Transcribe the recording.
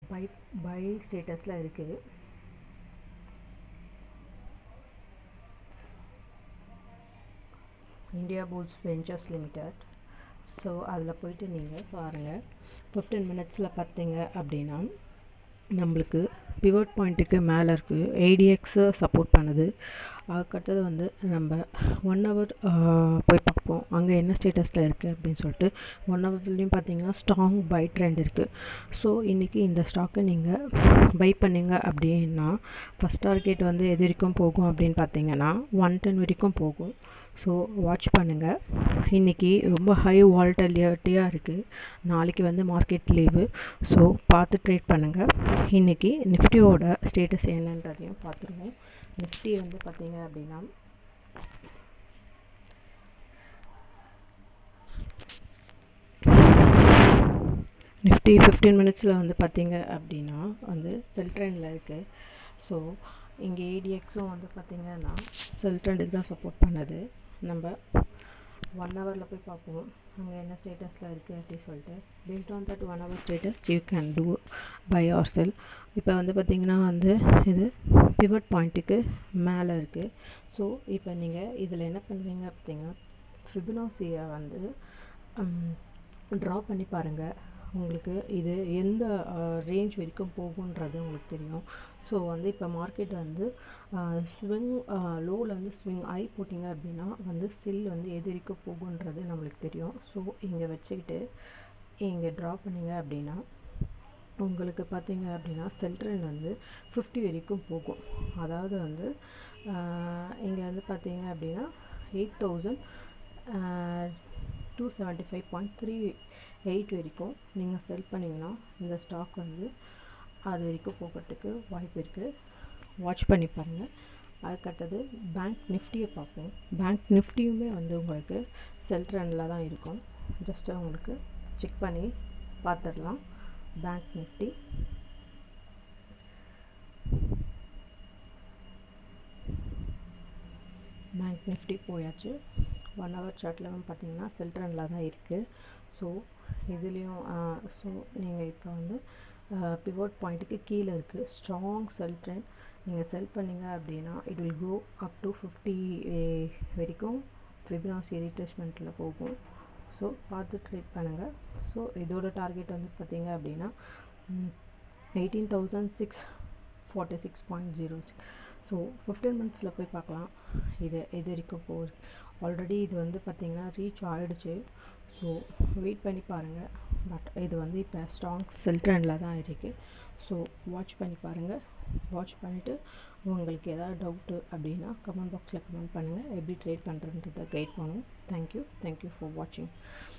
by buy ஸ்டேட்டஸில் இருக்குது Indiabulls ventures limited so அதில் போயிட்டு நீங்கள் பாருங்கள் ஃபிஃப்டீன் மினிட்ஸில் பார்த்தீங்க அப்படின்னா நம்மளுக்கு பிவோட் பாயிண்ட்டுக்கு மேலே இருக்குது ஏடிஎக்ஸை சப்போர்ட் பண்ணுது அதுக்கடுத்தது வந்து நம்ம ஒன் ஹவர் போய் பார்ப்போம் அங்கே என்ன ஸ்டேட்டஸில் இருக்குது அப்படின்னு சொல்லிட்டு ஒன் ஹவர்லேயும் பார்த்தீங்கன்னா ஸ்ட்ராங் பை ட்ரெண்ட் இருக்குது ஸோ இன்றைக்கி இந்த ஸ்டாக்கை நீங்கள் பை பண்ணிங்க அப்படின்னா ஃபஸ்ட் டார்கெட் வந்து எது வரைக்கும் போகும் அப்படின்னு பார்த்தீங்கன்னா ஒன் டென் வரைக்கும் போகும் ஸோ வாட்ச் பண்ணுங்கள் இன்றைக்கி ரொம்ப ஹை வால்டலிட்டியாக இருக்குது நாளைக்கு வந்து மார்க்கெட் லீவு ஸோ பார்த்து ட்ரேட் பண்ணுங்கள் இன்றைக்கி நிஃப்டியோட ஸ்டேட்டஸ் என்னன்றதையும் பார்த்துருவோம் நிஃப்டி வந்து பார்த்தீங்க அப்படின்னா நிஃப்டி ஃபிஃப்டீன் மினிட்ஸில் வந்து பார்த்தீங்க அப்படின்னா வந்து செல் ட்ரெண்டில் இருக்குது ஸோ இங்கே ஏடிஎக்ஸும் வந்து பார்த்திங்கன்னா செல் ட்ரெண்டுக்கு தான் சப்போர்ட் பண்ணுது நம்ம ஒன் ஹவரில் போய் பார்ப்போம் அங்கே என்ன ஸ்டேட்டஸில் இருக்குது அப்படின்னு சொல்லிட்டு based on that one hour status you can do buy or sell இப்போ வந்து பார்த்திங்கன்னா வந்து இது பிவட் பாயிண்ட்டுக்கு மேலே இருக்குது ஸோ இப்போ நீங்கள் இதில் என்ன பண்ணுவீங்க பார்த்தீங்கன்னா ஃபிபனாசியை வந்து ட்ரா பண்ணி பாருங்கள் உங்களுக்கு இது எந்த ரேஞ்ச் வரைக்கும் போகுன்றது உங்களுக்கு தெரியும் ஸோ வந்து இப்போ மார்க்கெட் வந்து ஸ்விங் லோவில் வந்து ஸ்விங் ஐ போட்டிங்க அப்படின்னா வந்து செல் வந்து எது வரைக்கும் போகுன்றது நம்மளுக்கு தெரியும் ஸோ இங்கே வச்சுக்கிட்டு இங்கே ட்ரா பண்ணிங்க அப்படின்னா உங்களுக்கு பார்த்தீங்க அப்படின்னா சென்ட்ரல் வந்து ஃபிஃப்டி வரைக்கும் போகும் அதாவது வந்து இங்கே வந்து பார்த்தீங்க அப்படின்னா eight thousand two seventy five point three eight வரைக்கும் நீங்கள் செல் பண்ணிங்கன்னா இந்த ஸ்டாக் வந்து அது வரைக்கும் போகிறதுக்கு வாய்ப்பு இருக்குது வாட்ச் பண்ணி பாருங்கள் அதுக்கடுத்தது பேங்க் நிஃப்டியை பார்ப்போம் பேங்க் நிஃப்டியுமே வந்து உங்களுக்கு செல் ட்ரெண்டில் தான் இருக்கும் ஜஸ்ட்டு உங்களுக்கு செக் பண்ணி பார்த்துடலாம் பேங்க் நிஃப்டி பேங்க் நிஃப்டி போயாச்சு ஒன் ஹவர் சார்ட்டில் வந்து பார்த்தீங்கன்னா செல் ட்ரெண்டில் தான் இருக்குது ஸோ இதுலேயும் ஸோ நீங்கள் இப்போ வந்து பிவோட் பாயிண்ட்டுக்கு கீழே இருக்குது ஸ்ட்ராங் செல் ட்ரெண்ட் நீங்கள் செல் பண்ணிங்க அப்படின்னா it will go up to fifty வரைக்கும் ஃபிப்னாசி ரீட்ரெஸ்மெண்ட்டில் போகும் ஸோ பார்த்து ட்ரேட் பண்ணுங்கள் ஸோ இதோட டார்கெட் வந்து பார்த்தீங்க அப்படின்னா eighteen thousand six forty six point zero six so fifteen மினிட்ஸில் போய் பார்க்கலாம் இது இது வரைக்கும் போகுது ஆல்ரெடி இது வந்து பார்த்திங்கன்னா ரீச் ஆகிடுச்சு ஸோ வெயிட் பண்ணி பாருங்கள் பட் இது வந்து இப்போ ஸ்ட்ராங் செல் ட்ரெண்டில் தான் இருக்குது ஸோ வாட்ச் பண்ணி பாருங்கள் வாட்ச் பண்ணிவிட்டு உங்களுக்கு எதாவது டவுட்டு அப்படின்னா கமெண்ட் பாக்ஸில் கமெண்ட் பண்ணுங்கள் எப்படி ட்ரேட் பண்ணுறன்றதை கைட் பண்ணுவோம் தேங்க்யூ தேங்க்யூ ஃபார் வாட்சிங்